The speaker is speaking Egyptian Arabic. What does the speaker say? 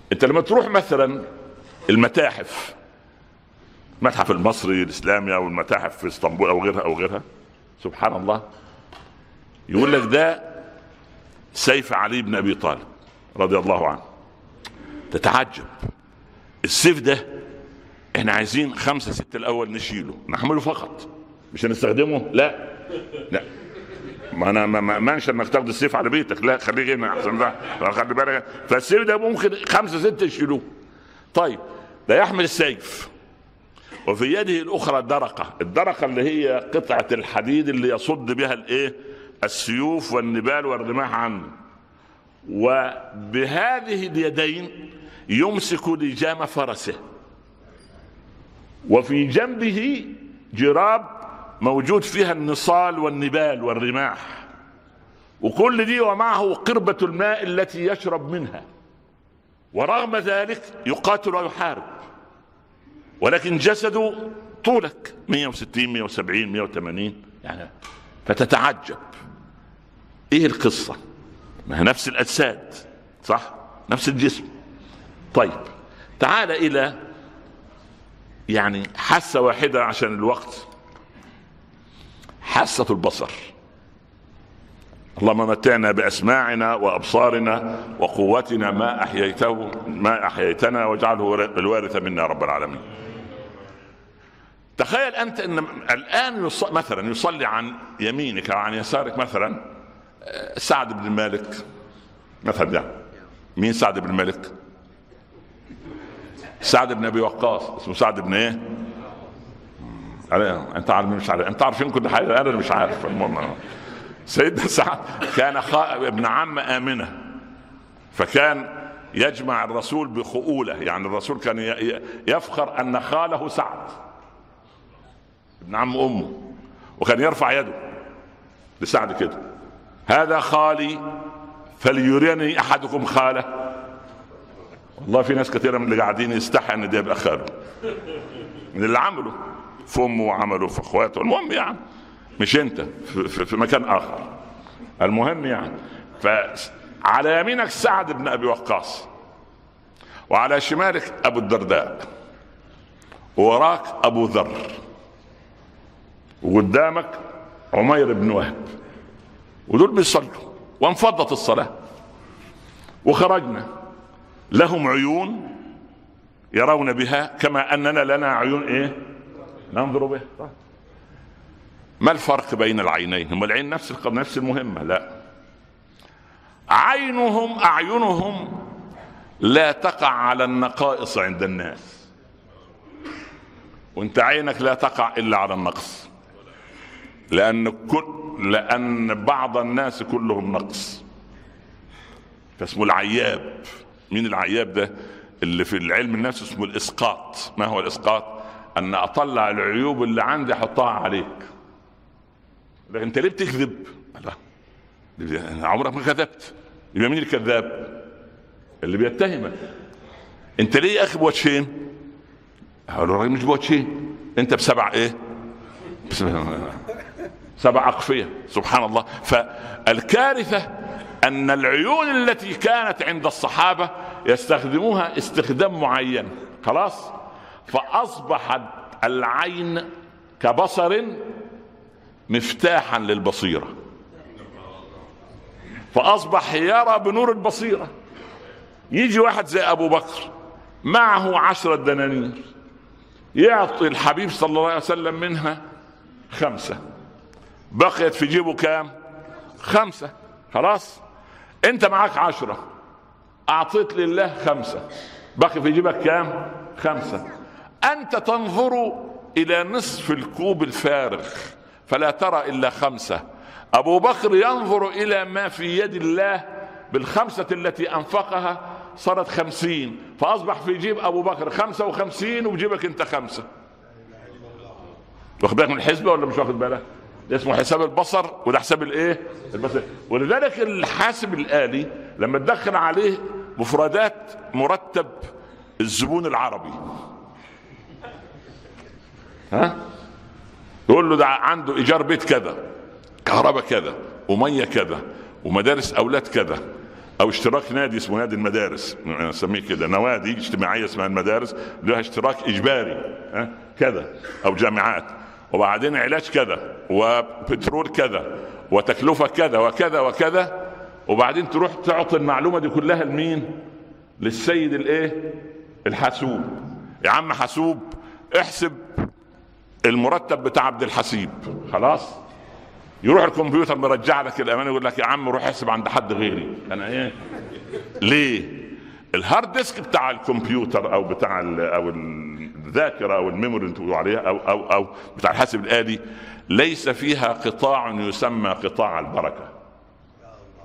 انت لما تروح مثلا المتاحف المتحف المصري الاسلامي او المتاحف في اسطنبول او غيرها او غيرها سبحان الله يقول لك ده سيف علي بن ابي طالب رضي الله عنه تتعجب السيف ده احنا عايزين خمسة ستة الاول نشيله نحمله فقط مش هنستخدمه لا لا ما انا ما ما مانش انك تاخد السيف على بيتك لا خليه هنا احسن ده خلي بالك فالسيف ده ممكن خمسة ستة يشيلوه طيب ده يحمل السيف وفي يده الاخرى درقه الدرقه اللي هي قطعه الحديد اللي يصد بها الايه السيوف والنبال والرماح عنه وبهذه اليدين يمسك لجام فرسه وفي جنبه جراب موجود فيها النصال والنبال والرماح وكل دي ومعه قربة الماء التي يشرب منها ورغم ذلك يقاتل ويحارب ولكن جسده طولك 160 170 180 يعني فتتعجب ايه القصه ما هي نفس الاجساد صح نفس الجسم طيب تعال الى يعني حاسه واحده عشان الوقت حاسه البصر اللهم متعنا باسماعنا وابصارنا وقوتنا ما احييته ما احييتنا واجعله الوارث منا يا رب العالمين تخيل انت ان الان يص... مثلا يصلي عن يمينك او عن يسارك مثلا آه، سعد بن مالك مثلا يعني مين سعد بن مالك؟ سعد بن ابي وقاص اسمه سعد بن ايه؟ أنا انت عارف مش عارف انت عارفين كل حاجه انا مش عارف المهم سيدنا سعد كان خا... ابن عم امنه فكان يجمع الرسول بخؤوله يعني الرسول كان ي... يفخر ان خاله سعد ابن عم امه وكان يرفع يده لسعد كده هذا خالي فليريني احدكم خاله والله في ناس كثيره من اللي قاعدين يستحي ان ده يبقى خاله من اللي عمله في امه وعمله في اخواته المهم يعني مش انت في, في, في مكان اخر المهم يعني فعلى يمينك سعد بن ابي وقاص وعلى شمالك ابو الدرداء ووراك ابو ذر وقدامك عمير بن وهب ودول بيصلوا وانفضت الصلاة وخرجنا لهم عيون يرون بها كما أننا لنا عيون إيه ننظر بها ما الفرق بين العينين هم العين نفس نفس المهمة لا عينهم أعينهم لا تقع على النقائص عند الناس وانت عينك لا تقع إلا على النقص لأن كل لأن بعض الناس كلهم نقص فاسمه العياب مين العياب ده اللي في العلم النفس اسمه الإسقاط ما هو الإسقاط أن أطلع العيوب اللي عندي أحطها عليك لكن أنت ليه بتكذب لا عمرك ما كذبت يبقى مين الكذاب اللي بيتهمك انت ليه يا اخي بوجهين قالوا الراجل مش بوجهين انت بسبع ايه بسبع سبع أقفية سبحان الله فالكارثة أن العيون التي كانت عند الصحابة يستخدموها استخدام معين خلاص فأصبحت العين كبصر مفتاحا للبصيرة فأصبح يرى بنور البصيرة يجي واحد زي أبو بكر معه عشرة دنانير يعطي الحبيب صلى الله عليه وسلم منها خمسة بقيت في جيبه كام خمسة خلاص انت معاك عشرة اعطيت لله خمسة بقي في جيبك كام خمسة انت تنظر الى نصف الكوب الفارغ فلا ترى الا خمسة ابو بكر ينظر الى ما في يد الله بالخمسة التي انفقها صارت خمسين فاصبح في جيب ابو بكر خمسة وخمسين وجيبك انت خمسة واخد بالك من الحسبة ولا مش واخد بالك ده اسمه حساب البصر وده حساب الايه البصر ولذلك الحاسب الالي لما تدخل عليه مفردات مرتب الزبون العربي ها يقول له ده عنده ايجار بيت كذا كهرباء كذا وميه كذا ومدارس اولاد كذا او اشتراك نادي اسمه نادي المدارس نسميه كده نوادي اجتماعيه اسمها المدارس لها اشتراك اجباري ها كذا او جامعات وبعدين علاج كذا وبترول كذا وتكلفه كذا وكذا وكذا وبعدين تروح تعطي المعلومه دي كلها لمين؟ للسيد الايه؟ الحاسوب يا عم حاسوب احسب المرتب بتاع عبد الحسيب خلاص يروح الكمبيوتر مرجع لك الامان يقول لك يا عم روح احسب عند حد غيري انا ايه ليه الهارد ديسك بتاع الكمبيوتر او بتاع او الذاكره او الميموري اللي تقولوا عليها او او او بتاع الحاسب الالي ليس فيها قطاع يسمى قطاع البركه